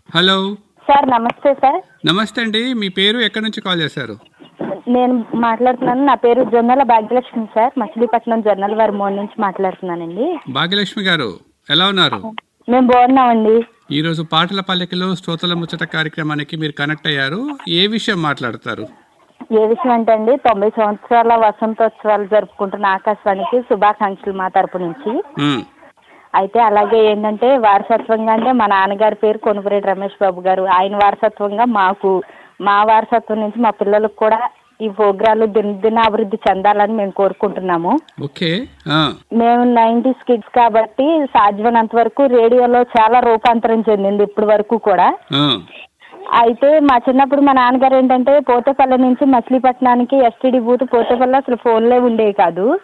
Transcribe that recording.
hello sir నమస్తే sir నమస్తే అండి మీ పేరు ఎక్కడి నుంచి కాల్ చేశారు నేను మాట్లాడుతున్నాను నా పేరు జొన్నల భాగ్యలక్ష్మి సార్ మచిలీపట్నం జొన్నల వారి మోడ్ నుంచి మాట్లాడుతున్నానండి భాగ్యలక్ష్మి గారు ఎలా ఉన్నారు మేము బాగున్నామండి ఈ రోజు పాటల పల్లకిలో శ్రోతల ముచ్చట కార్యక్రమానికి మీరు కనెక్ట్ అయ్యారు ఏ విషయం మాట్లాడతారు ఏ విషయం అంటే అండి తొంభై సంవత్సరాల వసంతోత్సవాలు జరుపుకుంటున్న ఆకాశవాణికి శుభాకాంక్షలు మా తరపు నుంచి ఉమ్, అయితే అలాగే ఏంటంటే వారసత్వంగా అంటే మా నాన్నగారి పేరు కొనుపురెడ్డి రమేష్ బాబు గారు ఆయన వారసత్వంగా మాకు మా వారసత్వం నుంచి మా పిల్లలకు కూడా ఈ ప్రోగ్రాలు దినదిన అభివృద్ధి చెందాలని మేము కోరుకుంటున్నాము ఓకే ఆ, మేము నైంటీస్ కిడ్స్ కాబట్టి సాధ్యమైనంత వరకు రేడియోలో చాలా రూపాంతరం చెందింది ఇప్పటి వరకు కూడా ఆ, అయితే మా చిన్నప్పుడు మా నాన్నగారు ఏంటంటే పోతేపల్లి నుంచి మచిలీపట్నానికి ఎస్టీడీ బూత్ పోతేపల్లి అసలు ఫోన్లే ఉండేవి కాదు